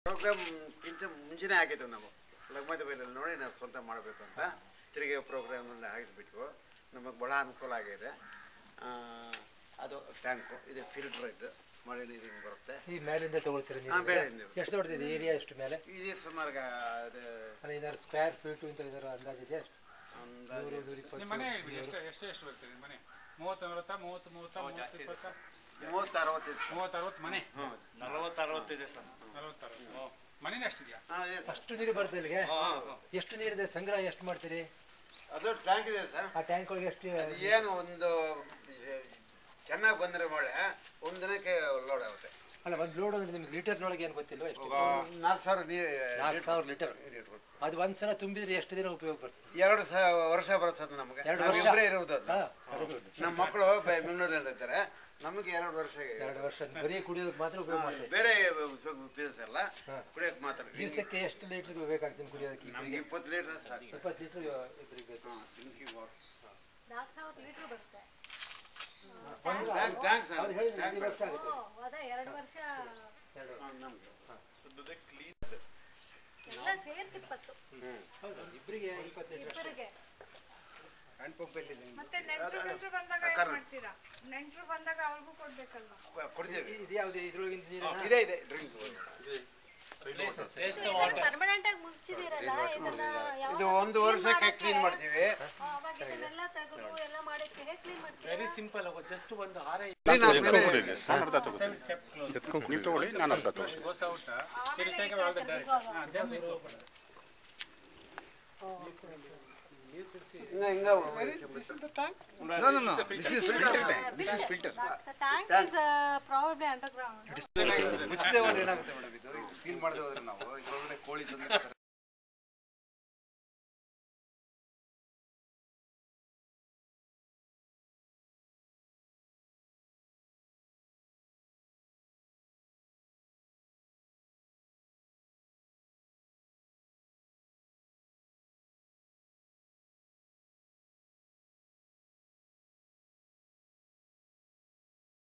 ಪ್ರೋಗ್ರಾಮ್ಗಿಂತ ಮುಂಚೆನೇ ಆಗಿದ್ದು ನಾವು ಲಗ್ಮದ ಬೈಲಲ್ಲಿ ನೋಡಿ ನಾವು ಸ್ವಂತ ಮಾಡಬೇಕು ಅಂತ ತಿರುಗಿ ಪ್ರೋಗ್ರಾಮಲ್ಲಿ ಆಗಿಸ್ಬಿಟ್ಟು ನಮಗೆ ಭಾಳ ಅನುಕೂಲ ಆಗಿದೆ ಆ, ಅದು ಟ್ಯಾಂಕು ಇದು ಫಿಲ್ಟ್ರ್ ಇದು ಮಳೆ ನೀರು ಹಿಂಗೆ ಬರುತ್ತೆ ಈ ಮೇಲಿಂದ ತಗೊಳ್ತೀರಿ ಹಾ, ನೀವು ಮೇಲಿಂದ. ಎಷ್ಟು ದೊಡ್ಡದಿದೆ ಏರಿಯಾ ಎಷ್ಟು ಮೇಲೆ ಇದು ಸುಮಾರು ಅದು ಅಲ್ಲ ಇದಾರು ಸ್ಕ್ವೇರ್ ಫೀಟು ಅಂತ ಇದಾರು ಅಂದಾಜಿದೆ ಎಷ್ಟು ಅಂದಾಜು ನೂರು ನೂರ ನಿಮ್ಮ ಮನೆ ಹೇಳ್ಬಿಡಿ ಎಷ್ಟು ಎಷ್ಟು ಎಷ್ಟು ಬರ್ತದೆ ನಿಮ್ಮ ಮನೆ ಮೂವತ್ತು ನಲವತ್ತಾ ಮೂವತ್ತು ಮೂವತ್ತಾ ಮೂವತ್ತು ಇಪ್ಪತ್ತಾ ಮೂವತ್ತು ಅರವತ್ತು ಮೂವತ್ತು ಅರವತ್ತು ಮನೆ ಹ್ಞೂ ನಲವತ್ತು ಅರವತ್ತಿದೆ ಸರ್ ನಲವತ್ತು ಅರವತ್ತು ಮನೆನೇ ಅಷ್ಟಿದೆಯಾ ಹಾಂ ಇದೆ ಸರ್ ಅಷ್ಟು ನೀರು ಬರ್ತದೆ ಇಲ್ಲಿಗೆ ಎಷ್ಟು ನೀರಿದೆ ಸಂಗ್ರಹ ಎಷ್ಟು ಮಾಡ್ತೀರಿ ಅದು ಟ್ಯಾಂಕ್ ಇದೆ ಸರ್ ಆ ಟ್ಯಾಂಕ್ ಒಳಗೆ ಎಷ್ಟು ಅದು ಏನು ಒಂದು ಚೆನ್ನಾಗಿ ಬಂದರೆ ಮಳೆ ಒಂದು ದಿನಕ್ಕೆ ಲೋಡ್ ಆಗುತ್ತೆ ಅಲ್ಲ ಒಂದು ಲೋಡ್ ಅಂದ್ರೆ ನಿಮ್ಗೆ ಲೀಟರ್ನೊಳಗೆ ಏನು ಗೊತ್ತಿಲ್ವಾ ಎಷ್ಟು ನಾಲ್ಕು ಸಾವಿರ ನೀರು ನಾಲ್ಕು ಸಾವಿರ ಲೀಟರ್ ಅದು ಒಂದ್ಸಲ ತುಂಬಿದ್ರೆ ಎಷ್ಟು ದಿನ ಉಪಯೋಗ ಬರ್ತದೆ ಎರಡು ಸ ವರ್ಷ ಬರುತ್ತೆ ಸರ್ ನಮಗೆ ಎರಡು ನಾವು ವರ್ಷ? ಇಬ್ಬರೇ ಇರುವುದು ಅದು ಹಾ very good. ನಮ್ಮ ಮಕ್ಕಳು ಬೆಂಗಳೂರಲ್ಲಿ ಇರ್ತಾರೆ ನಮಗೆ ಎರಡು ವರ್ಷ ಎರಡು ವರ್ಷ ಬರೀ ಕುಡಿಯೋದಕ್ಕೆ ಮಾತ್ರ ಉಪಯೋಗ ಮಾಡ್ತೀವಿ ಬೇರೆ ಬಿಸ್ನೆಸ್ ಅಲ್ಲ ಕುಡಿಯೋಕೆ ಮಾತ್ರ ದಿವಸಕ್ಕೆ ಎಷ್ಟು ಲೀಟರ್ ಬೇಕಾಗ್ತದೆ ಕುಡಿಯೋದಕ್ಕೆ ನಮ್ಗೆ ಇಬ್ಬರಿಗೆ ಇಪ್ಪತ್ತು ಲೀಟರ್ ಸಾಕು ಇಪ್ಪತ್ತು ಲೀಟರ್ ಇಬ್ಬರಿಗೆ ಬೇಕು ಡ್ರಿಂಕಿಂಗ್ ನಾಲ್ಕು ಸಾವಿರ ಲೀಟ್ರ್ ಬರುತ್ತೆ ಒಂದು ಟ್ಯಾಂಕ್ ಟ್ಯಾಂಕ್ ಸರ್ ಅವ್ರು ಹೇಳಿದ್ರು ಟ್ಯಾಂಕ್ ಐದು ವರ್ಷ ಆಗುತ್ತೆ ಓ ಅದೇ ಎರಡು ವರ್ಷ ಎರಡು ವರ್ಷ. ನಮಗೆ ಎಲ್ಲ ಸೇರಿಸಿ ಇಪ್ಪತ್ತು ಹೌದು ಇಬ್ಬರಿಗೆ ಇಪ್ಪತ್ತು ಲೀಟರ್ ಇಬ್ಬರಿಗೆ ಹ್ಯಾಂಡ್ ಪಂಪ್ ಎಲ್ಲಿದೆ ಮತ್ತೆ ನೆಂಟ್ರು ನೆಂಟ್ರು ಬಂದಾಗ ಏನ್ ಕರ್ನ. ಮಾಡ್ತೀರಾ ನೆಂಟ್ರು ಬಂದಾಗ ಅವ್ರಿಗೂ ಕೊಡ್ಬೇಕಲ್ವಾ ಕೊಡ್ತೇವೆ ಇದು ಯಾವ್ದು ಇದ್ರೊಳಗಿಂದ ನೀರನ್ನ ಇದೇ ಇದೆ ಡ್ರಿಂಕ್ ಪರ್ಮನೆಂಟ್ ಆಗಿ ಮುಚ್ಚಿದಿರಲ್ಲ ಇದನ್ನ ಯಾವಾಗ ಇದು ಒಂದು clean ವರ್ಷಕ್ಕೆ ಮಾಡಕ್ಕೆ, ಕ್ಲೀನ್ ಮಾಡ್ತೀವಿ ಆ, ಅವಾಗ ಇದನ್ನೆಲ್ಲ ತೆಗೆದು ಎಲ್ಲ ಮಾಡಿ ಹೇಗೆ ಕ್ಲೀನ್ ಮಾಡ್ತೀರಾ ವೆರಿ ಸಿಂಪಲ್ ಜಸ್ಟ್ ಒಂದು ಹಾರ ಕ್ಲೀನ್ ಆದ್ಮೇಲೆ ನೀವು ತಗೊಳ್ಳಿ ನಾನು ಅರ್ಧ ತಗೊಳ್ಳಿ goes out it take all the direct ಹಾಂ ದೆನ್ ಇಟ್ಸ್ ಓಪನ್ ಹಿಂಗ ಹಿಂಗ The tank is uh, probably underground. ಮುಚ್ಚದೆ ಹೋದ್ರೆ ಏನಾಗುತ್ತೆ ಮೇಡಮ್ ಇದು ಸೀಲ್ ಮಾಡದೆ ಹೋದ್ರೆ ನಾವು ಇದರೊಳಗಡೆ ಕೋಳಿ ತಂದು